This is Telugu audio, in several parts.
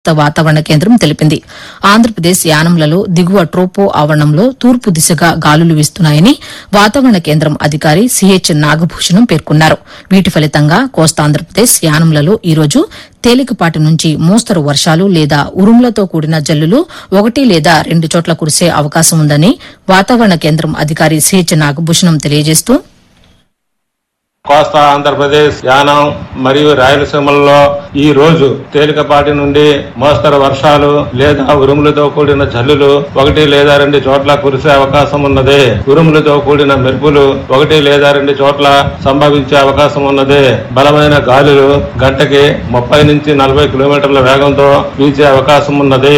వాతావరణ కేంద్రం తెలిపింది ఆంధ్రప్రదేశ్ యానంలలో దిగువ ట్రోపో ఆవరణంలో తూర్పు దిశగా గాలులు వీస్తున్నాయని వాతావరణ కేంద్రం అధికారి సిహెచ్ నాగభూషణం పేర్కొన్నారు వీటి ఫలితంగా కోస్తాంధ్రప్రదేశ్ యానంలలో ఈ రోజు తేలికపాటి నుంచి మోస్తరు వర్షాలు లేదా ఉరుములతో కూడిన జల్లులు ఒకటి లేదా రెండు చోట్ల కురిసే అవకాశం ఉందని వాతావరణ కేంద్రం అధికారి సిహెచ్ నాగభూషణం తెలియజేస్తూ కోస్తా ఆంధ్రప్రదేశ్ యానం మరియు రాయలసీమల్లో ఈ రోజు తేలికపాటి నుండి మోస్తరు వర్షాలు లేదా ఉరుములతో కూడిన జల్లులు ఒకటి లేదా రెండు చోట్ల కురిసే అవకాశం ఉన్నది ఉరుములతో కూడిన మెరుపులు ఒకటి లేదా రెండు చోట్ల సంభవించే అవకాశం ఉన్నది బలమైన గాలులు గంటకి ముప్పై నుంచి నలభై కిలోమీటర్ల వేగంతో వీచే అవకాశం ఉన్నది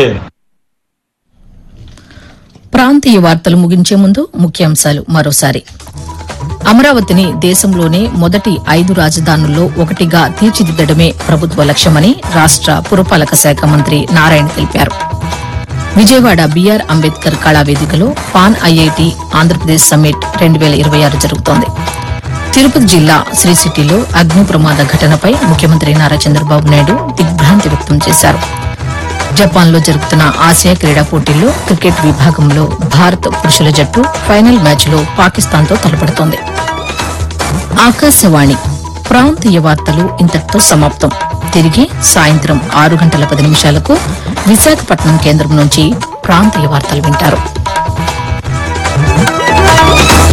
ప్రాంతీయ వార్తలు ముగించే ముందు ముఖ్యాంశాలు మరోసారి అమరావతిని దేశంలోనే మొదటి ఐదు రాజధానుల్లో ఒకటిగా తీర్చిదిద్దడమే ప్రభుత్వ లక్ష్యమని రాష్ట పురపాలక శాఖ మంత్రి నారాయణ తెలిపారు విజయవాడ బీఆర్ అంబేద్కర్ కళావేదికలో పాన్ ఐఐటి ఆంధ్రప్రదేశ్ సమ్మిట్ రెండు వేల ఇరవై ఆరు జరుగుతోంది తిరుపతి జిల్లా శ్రీ సిటీలో అగ్ని ప్రమాద ఘటనపై ముఖ్యమంత్రి నారా చంద్రబాబు నాయుడు దిగ్భ్రాంతి వ్యక్తం చేశారు జపాన్లో జరుగుతున్న ఆసియా క్రీడా పోటీల్లో క్రికెట్ విభాగంలో భారత్ పురుషుల జట్టు ఫైనల్ మ్యాచ్లో పాకిస్తాన్తో తలపడుతోంది ఆకాశవాణి ప్రాంతీయ వార్తలు ఇంతటితో సమాప్తం తిరిగి సాయంత్రం ఆరు గంటల పది నిమిషాలకు విశాఖపట్నం కేంద్రం నుంచి ప్రాంతీయ వార్తలు వింటారు